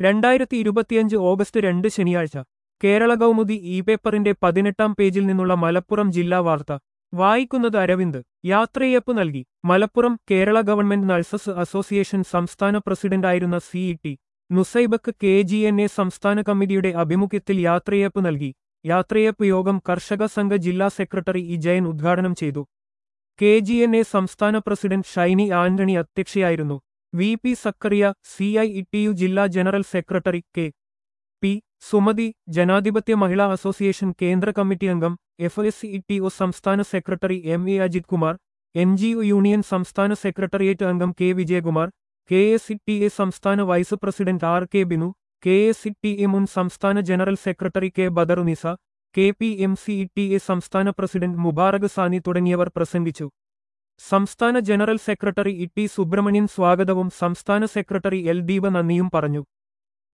രണ്ടായിരത്തി ഇരുപത്തിയഞ്ച് ഓഗസ്റ്റ് രണ്ട് ശനിയാഴ്ച കേരള കൗമുദി ഇ പേപ്പറിന്റെ പതിനെട്ടാം പേജിൽ നിന്നുള്ള മലപ്പുറം ജില്ലാ വാർത്ത വായിക്കുന്നത് അരവിന്ദ് യാത്രയയപ്പ് നൽകി Malappuram Kerala government nurses association സംസ്ഥാന പ്രസിഡന്റായിരുന്ന സി ഇ ടി നുസൈബക്ക് കെ ജി എൻ എ സംസ്ഥാന കമ്മിറ്റിയുടെ ആഭിമുഖ്യത്തിൽ യാത്രയയപ്പ് നൽകി യാത്രയയപ്പ് യോഗം കർഷക സംഘ ജില്ലാ സെക്രട്ടറി ഇ ജയൻ ഉദ്ഘാടനം ചെയ്തു കെ ജി എൻ എ സംസ്ഥാന പ്രസിഡന്റ് ഷൈനി ആന്റണി അധ്യക്ഷയായിരുന്നു V P Sakkariya C I E T U ജില്ലാ general secretary K P Sumathi Janadhipathya Mahila association കേന്ദ്ര കമ്മിറ്റി അംഗം F S E T O സംസ്ഥാന secretary M A Ajith Kumar N G O union സംസ്ഥാന secretariat അംഗം K Vijayakumar K S E T A സംസ്ഥാന vice president R K Binu K S E T A മുൻ സംസ്ഥാന general secretary K Badarunnisa K P M C E T A സംസ്ഥാന president Mubarak Sani തുടങ്ങിയവർ പ്രസംഗിച്ചു സംസ്ഥാന general secretary E T Subramanian സ്വാഗതവും സംസ്ഥാന സെക്രട്ടറി എൽ ദീപ നന്ദിയും പറഞ്ഞു